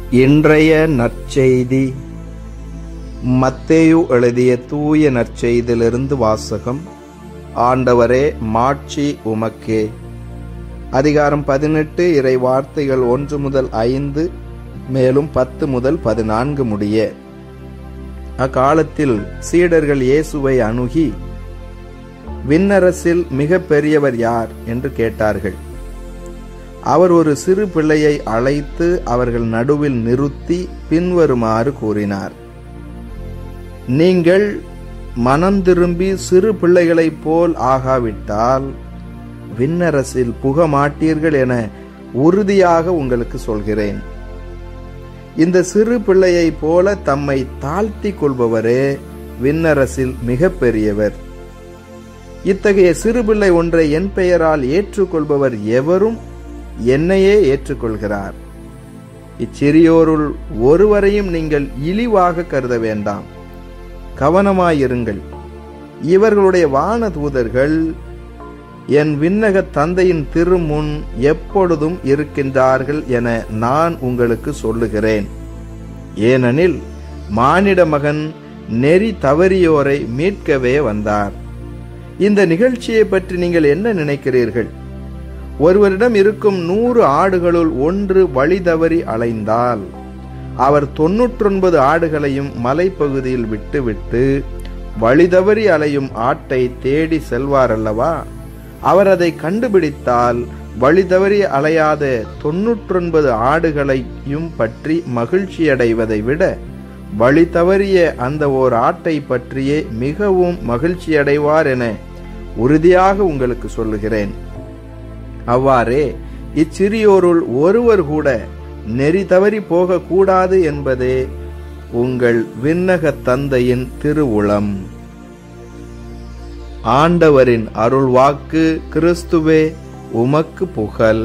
இன்றைய நற்செய்தி மத்தேயு எழுதிய தூய நற்செய்தியிலிருந்து வாசகம் ஆண்டவரே மாட்சி உமக்கே அதிகாரம் பதினெட்டு இறை வார்த்தைகள் ஒன்று முதல் ஐந்து மேலும் பத்து முதல் பதினான்கு முடிய அக்காலத்தில் சீடர்கள் இயேசுவை அணுகி விண்ணரசில் மிக பெரியவர் யார் என்று கேட்டார்கள் அவர் ஒரு சிறு பிள்ளையை அழைத்து அவர்கள் நடுவில் நிறுத்தி பின்வருமாறு கூறினார் நீங்கள் மனம் திரும்பி சிறு பிள்ளைகளைப் போல் ஆகாவிட்டால் விண்ணரசில் புக மாட்டீர்கள் என உறுதியாக உங்களுக்கு சொல்கிறேன் இந்த சிறு பிள்ளையைப் போல தம்மை தாழ்த்தி கொள்பவரே விண்ணரசில் மிக பெரியவர் இத்தகைய சிறுபிள்ளை ஒன்றை என் பெயரால் ஏற்றுக்கொள்பவர் எவரும் என்னையே ஏற்றுக்கொள்கிறார் இச்சிறியோருள் ஒருவரையும் நீங்கள் இழிவாக கருத வேண்டாம் கவனமாயிருங்கள் இவர்களுடைய வான தூதர்கள் என் விண்ணக தந்தையின் திருமுன் எப்பொழுதும் இருக்கின்றார்கள் என நான் உங்களுக்கு சொல்லுகிறேன் ஏனெனில் மானிட மகன் நெறி தவறியோரை மீட்கவே வந்தார் இந்த நிகழ்ச்சியை பற்றி நீங்கள் என்ன நினைக்கிறீர்கள் ஒருவரிடம் இருக்கும் நூறு ஆடுகளுள் ஒன்று வழி தவறி அலைந்தால் அவர் தொன்னூற்றொன்பது ஆடுகளையும் மலைப்பகுதியில் விட்டுவிட்டு வழி தவறி அலையும் ஆட்டை தேடி செல்வார் அல்லவா அவர் அதை கண்டுபிடித்தால் வழி தவறி அலையாத தொன்னூற்றொன்பது ஆடுகளையும் பற்றி மகிழ்ச்சியடைவதை விட வழி தவறிய அந்த ஓர் ஆட்டை பற்றியே மிகவும் மகிழ்ச்சியடைவார் என உறுதியாக உங்களுக்கு சொல்லுகிறேன் அவ்வாறே இச்சிறியோருள் ஒருவர் கூட நெறி தவறி போகக்கூடாது என்பதே உங்கள் விண்ணக தந்தையின் திருவுளம் ஆண்டவரின் அருள்வாக்கு கிறிஸ்துவே உமக்கு புகழ்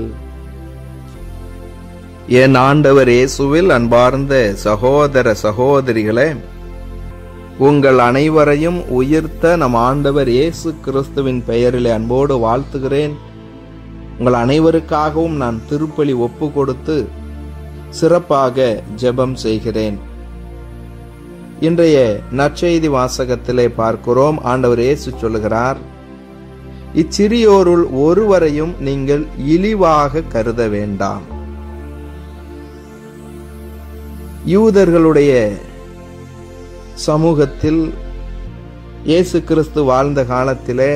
என் ஆண்டவர் இயேசுவில் அன்பார்ந்த சகோதர சகோதரிகளே உங்கள் அனைவரையும் உயிர்த்த நம் ஆண்டவர் இயேசு கிறிஸ்துவின் பெயரிலே அன்போடு வாழ்த்துகிறேன் உங்கள் அனைவருக்காகவும் நான் திருப்பலி ஒப்பு கொடுத்து சிறப்பாக ஜெபம் செய்கிறேன் இன்றைய நற்செய்தி வாசகத்திலே பார்க்கிறோம் ஆண்டவர் இயேசு சொல்லுகிறார் இச்சிறியோருள் ஒருவரையும் நீங்கள் இழிவாக கருத வேண்டாம் யூதர்களுடைய சமூகத்தில் இயேசு கிறிஸ்து வாழ்ந்த காலத்திலே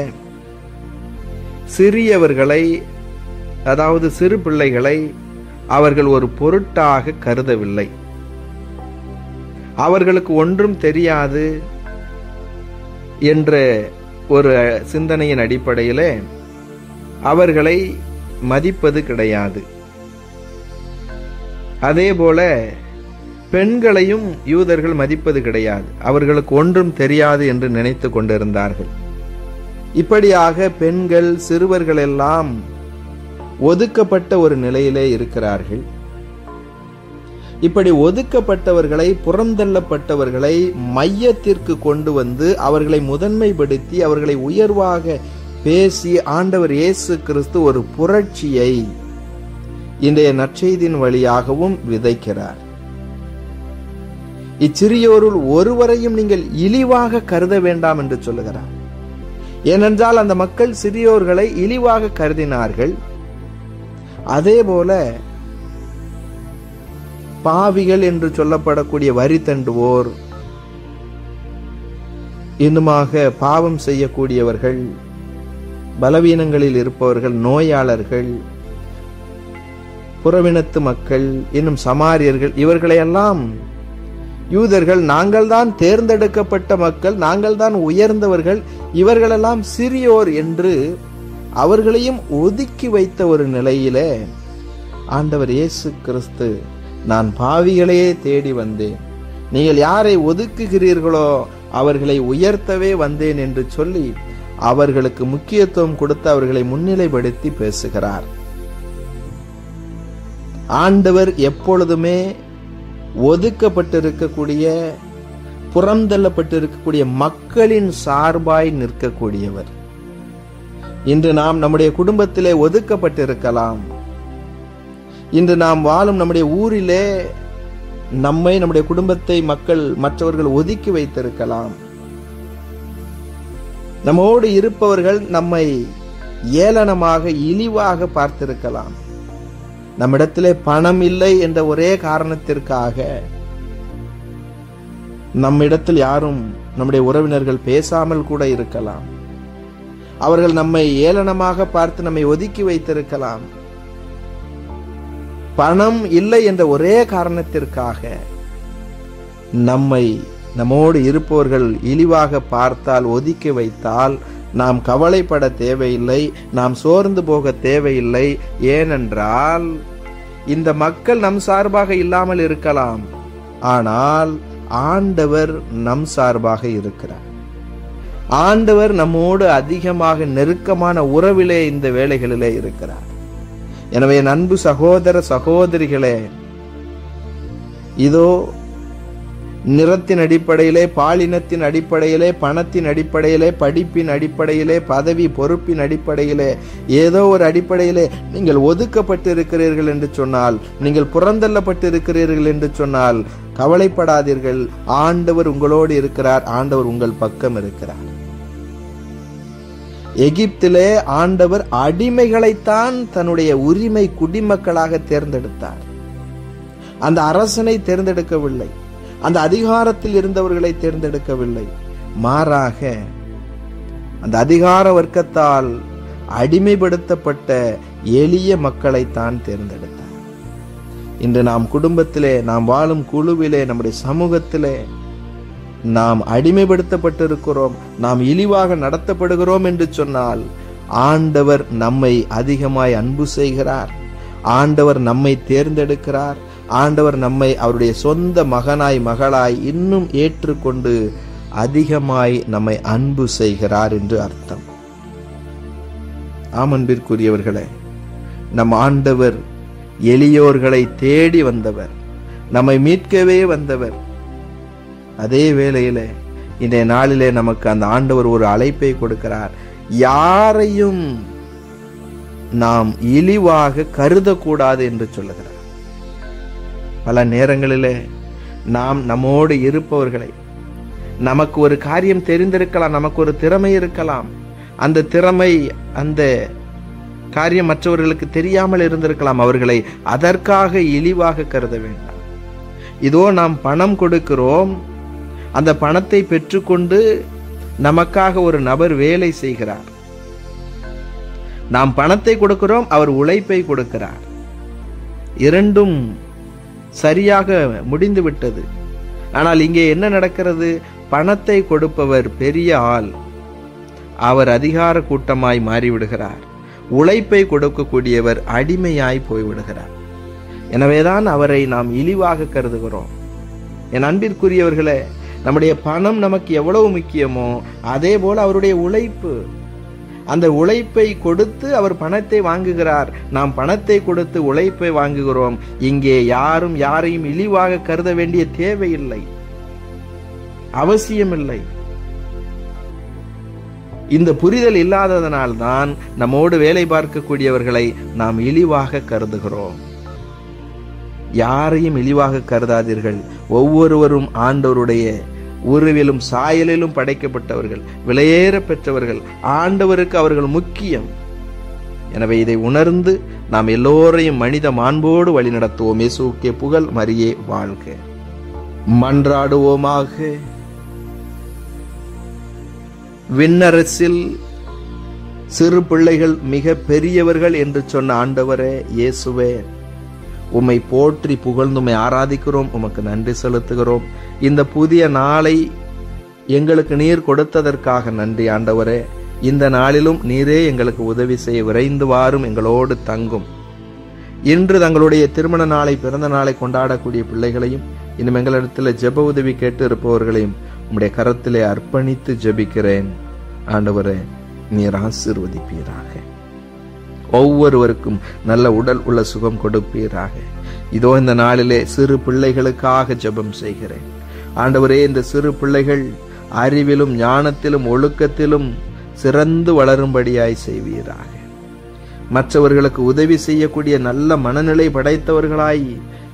சிறியவர்களை அதாவது சிறு பிள்ளைகளை அவர்கள் ஒரு பொருட்டாக கருதவில்லை அவர்களுக்கு ஒன்றும் தெரியாது என்ற ஒரு சிந்தனையின் அடிப்படையில் அவர்களை மதிப்பது கிடையாது அதே போல பெண்களையும் யூதர்கள் மதிப்பது கிடையாது அவர்களுக்கு ஒன்றும் தெரியாது என்று நினைத்து கொண்டிருந்தார்கள் இப்படியாக பெண்கள் சிறுவர்கள் எல்லாம் ஒதுக்கப்பட்ட ஒரு நிலையிலே இருக்கிறார்கள் இப்படி ஒதுக்கப்பட்டவர்களை புறந்தள்ளப்பட்டவர்களை மையத்திற்கு கொண்டு வந்து அவர்களை முதன்மைப்படுத்தி அவர்களை உயர்வாக பேசி ஆண்டவர் இயேசு கிறிஸ்து ஒரு புரட்சியை இன்றைய நற்செய்தியின் வழியாகவும் விதைக்கிறார் இச்சிறியோருள் ஒருவரையும் நீங்கள் இழிவாக கருத வேண்டாம் என்று சொல்லுகிறார் ஏனென்றால் அந்த மக்கள் சிறியோர்களை இழிவாக கருதினார்கள் அதே போல பாவிகள் என்று சொல்லப்படக்கூடிய வரி தண்டுவோர் இன்னுமாக பாவம் செய்யக்கூடியவர்கள் பலவீனங்களில் இருப்பவர்கள் நோயாளர்கள் புறவினத்து மக்கள் இன்னும் சமாரியர்கள் இவர்களையெல்லாம் யூதர்கள் நாங்கள் தான் தேர்ந்தெடுக்கப்பட்ட மக்கள் நாங்கள் தான் உயர்ந்தவர்கள் இவர்களெல்லாம் சிறியோர் என்று அவர்களையும் ஒதுக்கி வைத்த ஒரு நிலையில ஆண்டவர் இயேசு கிறிஸ்து நான் பாவிகளையே தேடி வந்தேன் நீங்கள் யாரை ஒதுக்குகிறீர்களோ அவர்களை உயர்த்தவே வந்தேன் என்று சொல்லி அவர்களுக்கு முக்கியத்துவம் கொடுத்து அவர்களை முன்னிலைப்படுத்தி பேசுகிறார் ஆண்டவர் எப்பொழுதுமே ஒதுக்கப்பட்டிருக்கக்கூடிய புறந்தள்ளப்பட்டிருக்கக்கூடிய மக்களின் சார்பாய் நிற்கக்கூடியவர் இன்று நாம் நம்முடைய குடும்பத்திலே ஒதுக்கப்பட்டிருக்கலாம் இன்று நாம் வாழும் நம்முடைய ஊரிலே நம்மை நம்முடைய குடும்பத்தை மக்கள் மற்றவர்கள் ஒதுக்கி வைத்திருக்கலாம் நம்மோடு இருப்பவர்கள் நம்மை ஏளனமாக இழிவாக பார்த்திருக்கலாம் நம்மிடத்திலே பணம் இல்லை என்ற ஒரே காரணத்திற்காக நம்மிடத்தில் யாரும் நம்முடைய உறவினர்கள் பேசாமல் கூட இருக்கலாம் அவர்கள் நம்மை ஏளனமாக பார்த்து நம்மை ஒதுக்கி வைத்திருக்கலாம் பணம் இல்லை என்ற ஒரே காரணத்திற்காக நம்மை நம்மோடு இருப்பவர்கள் இழிவாக பார்த்தால் ஒதுக்கி வைத்தால் நாம் கவலைப்பட தேவையில்லை நாம் சோர்ந்து போக தேவையில்லை ஏனென்றால் இந்த மக்கள் நம் சார்பாக இல்லாமல் இருக்கலாம் ஆனால் ஆண்டவர் நம் சார்பாக இருக்கிறார் ஆண்டவர் நம்மோடு அதிகமாக நெருக்கமான உறவிலே இந்த வேலைகளிலே இருக்கிறார் எனவே என் அன்பு சகோதர சகோதரிகளே இதோ நிறத்தின் அடிப்படையிலே பாலினத்தின் அடிப்படையிலே பணத்தின் அடிப்படையிலே படிப்பின் அடிப்படையிலே பதவி பொறுப்பின் அடிப்படையிலே ஏதோ ஒரு அடிப்படையிலே நீங்கள் ஒதுக்கப்பட்டு இருக்கிறீர்கள் என்று சொன்னால் நீங்கள் புறந்தள்ளப்பட்டு இருக்கிறீர்கள் என்று சொன்னால் கவலைப்படாதீர்கள் ஆண்டவர் உங்களோடு இருக்கிறார் ஆண்டவர் உங்கள் பக்கம் இருக்கிறார் எகிப்திலே ஆண்டவர் அடிமைகளைத்தான் தன்னுடைய உரிமை குடிமக்களாக தேர்ந்தெடுத்தார் அந்த அரசனை தேர்ந்தெடுக்கவில்லை அந்த அதிகாரத்தில் இருந்தவர்களை தேர்ந்தெடுக்கவில்லை மாறாக அந்த அதிகார வர்க்கத்தால் அடிமைப்படுத்தப்பட்ட எளிய மக்களைத்தான் தேர்ந்தெடுத்தார் இன்று நாம் குடும்பத்திலே நாம் வாழும் குழுவிலே நம்முடைய சமூகத்திலே நாம் அடிமைப்படுத்தப்பட்டிருக்கிறோம் நாம் இழிவாக நடத்தப்படுகிறோம் என்று சொன்னால் ஆண்டவர் நம்மை அதிகமாய் அன்பு செய்கிறார் ஆண்டவர் நம்மை தேர்ந்தெடுக்கிறார் ஆண்டவர் நம்மை அவருடைய சொந்த மகனாய் மகளாய் இன்னும் ஏற்றுக்கொண்டு அதிகமாய் நம்மை அன்பு செய்கிறார் என்று அர்த்தம் ஆமன்பிற்குரியவர்களே நம் ஆண்டவர் எளியோர்களை தேடி வந்தவர் நம்மை மீட்கவே வந்தவர் அதே வேளையில இன்றைய நாளிலே நமக்கு அந்த ஆண்டவர் ஒரு அழைப்பை கொடுக்கிறார் யாரையும் நாம் இழிவாக கருதக்கூடாது என்று சொல்லுகிறார் பல நேரங்களிலே நாம் நம்மோடு இருப்பவர்களை நமக்கு ஒரு காரியம் தெரிந்திருக்கலாம் நமக்கு ஒரு திறமை இருக்கலாம் அந்த திறமை அந்த காரியம் மற்றவர்களுக்கு தெரியாமல் இருந்திருக்கலாம் அவர்களை அதற்காக இழிவாக கருத வேண்டாம் இதோ நாம் பணம் கொடுக்கிறோம் அந்த பணத்தை பெற்றுக்கொண்டு நமக்காக ஒரு நபர் வேலை செய்கிறார் நாம் பணத்தை கொடுக்கிறோம் அவர் உழைப்பை கொடுக்கிறார் இரண்டும் சரியாக முடிந்து விட்டது ஆனால் இங்கே என்ன நடக்கிறது பணத்தை கொடுப்பவர் பெரிய ஆள் அவர் அதிகார கூட்டமாய் மாறிவிடுகிறார் உழைப்பை கொடுக்கக்கூடியவர் அடிமையாய் போய்விடுகிறார் எனவேதான் அவரை நாம் இழிவாக கருதுகிறோம் என் அன்பிற்குரியவர்களே நம்முடைய பணம் நமக்கு எவ்வளவு முக்கியமோ அதே போல அவருடைய உழைப்பு அந்த உழைப்பை கொடுத்து அவர் பணத்தை வாங்குகிறார் நாம் பணத்தை கொடுத்து உழைப்பை வாங்குகிறோம் இங்கே யாரும் யாரையும் இழிவாக கருத வேண்டிய தேவையில்லை அவசியமில்லை இந்த புரிதல் இல்லாததனால் தான் நம்மோடு வேலை பார்க்கக்கூடியவர்களை நாம் இழிவாக கருதுகிறோம் யாரையும் இழிவாக கருதாதீர்கள் ஒவ்வொருவரும் ஆண்டவருடைய உருவிலும் சாயலிலும் படைக்கப்பட்டவர்கள் விலையேற பெற்றவர்கள் ஆண்டவருக்கு அவர்கள் முக்கியம் எனவே இதை உணர்ந்து நாம் எல்லோரையும் மனித மாண்போடு வழிநடத்துவோம் இயேசுக்கே புகழ் மரியே வாழ்க மன்றாடுவோமாக விண்ணரசில் சிறு பிள்ளைகள் மிக பெரியவர்கள் என்று சொன்ன ஆண்டவரே இயேசுவே உம்மை போற்றி புகழ்ந்து உம்மை ஆராதிக்கிறோம் உமக்கு நன்றி செலுத்துகிறோம் இந்த புதிய நாளை எங்களுக்கு நீர் கொடுத்ததற்காக நன்றி ஆண்டவரே இந்த நாளிலும் நீரே எங்களுக்கு உதவி செய்ய விரைந்து வாரும் எங்களோடு தங்கும் இன்று தங்களுடைய திருமண நாளை பிறந்த நாளை கொண்டாடக்கூடிய பிள்ளைகளையும் இன்னும் எங்களிடத்தில் ஜெப உதவி கேட்டு இருப்பவர்களையும் உம்முடைய கரத்திலே அர்ப்பணித்து ஜெபிக்கிறேன் ஆண்டவரே நீர் ஆசீர்வதிப்பீராக ஒவ்வொருவருக்கும் நல்ல உடல் உள்ள சுகம் கொடுப்பீராக இதோ இந்த நாளிலே சிறு பிள்ளைகளுக்காக ஜெபம் செய்கிறேன் ஆண்டவரே இந்த சிறு பிள்ளைகள் அறிவிலும் ஞானத்திலும் ஒழுக்கத்திலும் சிறந்து வளரும்படியாய் செய்வீராக மற்றவர்களுக்கு உதவி செய்யக்கூடிய நல்ல மனநிலை படைத்தவர்களாய்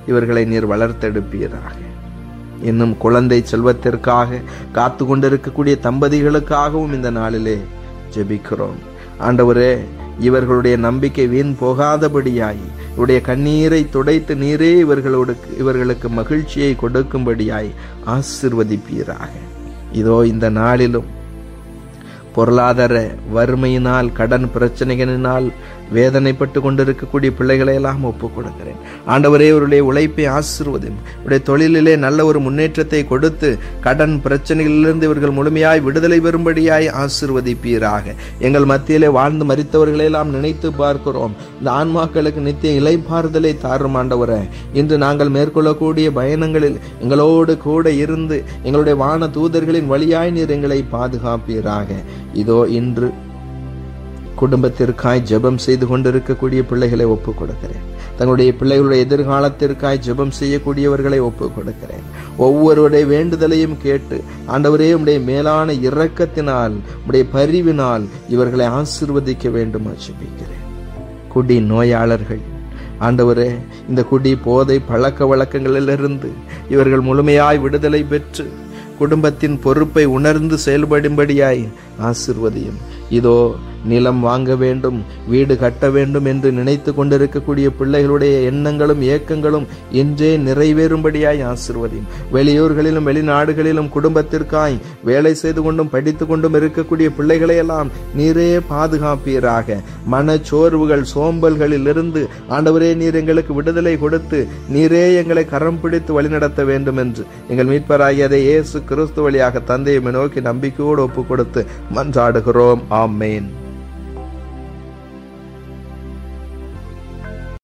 இவர்களை நீர் வளர்த்தெடுப்பீராக இன்னும் குழந்தை செல்வத்திற்காக காத்து கொண்டிருக்கக்கூடிய தம்பதிகளுக்காகவும் இந்த நாளிலே ஜெபிக்கிறோம் ஆண்டவரே இவர்களுடைய நம்பிக்கை வீண் போகாதபடியாய் இவருடைய கண்ணீரை துடைத்து நீரே இவர்களோடு இவர்களுக்கு மகிழ்ச்சியை கொடுக்கும்படியாய் ஆசிர்வதிப்பீராக இதோ இந்த நாளிலும் பொருளாதார வறுமையினால் கடன் பிரச்சனைகளினால் வேதனைப்பட்டு கொண்டிருக்கக்கூடிய பிள்ளைகளை எல்லாம் ஒப்புக் கொடுக்கிறேன் ஆண்டவரே அவருடைய உழைப்பை ஆசிர்வதும் இவருடைய தொழிலிலே நல்ல ஒரு முன்னேற்றத்தை கொடுத்து கடன் பிரச்சனைகளிலிருந்து இவர்கள் முழுமையாய் விடுதலை பெறும்படியாய் ஆசிர்வதிப்பீராக எங்கள் மத்தியிலே வாழ்ந்து மறித்தவர்களை எல்லாம் நினைத்து பார்க்கிறோம் இந்த ஆன்மாக்களுக்கு நித்திய இலைப்பாறுதலை தாரும் ஆண்டவரே இன்று நாங்கள் மேற்கொள்ளக்கூடிய பயணங்களில் எங்களோடு கூட இருந்து எங்களுடைய வான தூதர்களின் வழியாய் நீர் எங்களை பாதுகாப்பீராக இதோ இன்று குடும்பத்திற்காய் ஜெபம் செய்து கொண்டிருக்கக்கூடிய பிள்ளைகளை ஒப்புக் கொடுக்கிறேன் தங்களுடைய பிள்ளைகளுடைய எதிர்காலத்திற்காய் ஜெபம் செய்யக்கூடியவர்களை ஒப்புக் கொடுக்கிறேன் ஒவ்வொருவருடைய வேண்டுதலையும் கேட்டு ஆண்டவரே உடைய மேலான இரக்கத்தினால் உடைய பரிவினால் இவர்களை ஆசிர்வதிக்க வேண்டும் ஜெபிக்கிறேன் குடி நோயாளர்கள் ஆண்டவரே இந்த குடி போதை பழக்க வழக்கங்களிலிருந்து இவர்கள் முழுமையாய் விடுதலை பெற்று குடும்பத்தின் பொறுப்பை உணர்ந்து செயல்படும்படியாய் ஆசிர்வதியும் இதோ நிலம் வாங்க வேண்டும் வீடு கட்ட வேண்டும் என்று நினைத்து கொண்டிருக்கக்கூடிய பிள்ளைகளுடைய எண்ணங்களும் ஏக்கங்களும் இன்றே நிறைவேறும்படியாய் ஆசிர்வதியும் வெளியூர்களிலும் வெளிநாடுகளிலும் குடும்பத்திற்காய் வேலை செய்து கொண்டும் படித்து கொண்டும் இருக்கக்கூடிய பிள்ளைகளை எல்லாம் நீரே பாதுகாப்பீராக மனச்சோர்வுகள் சோம்பல்களில் இருந்து ஆண்டவரே நீர் எங்களுக்கு விடுதலை கொடுத்து நீரே எங்களை கரம் பிடித்து வழிநடத்த வேண்டும் என்று எங்கள் மீட்பராகியதை இயேசு கிறிஸ்து வழியாக தந்தையை நோக்கி நம்பிக்கையோடு ஒப்பு கொடுத்து மன்றாடுகிறோம் ஆமேன்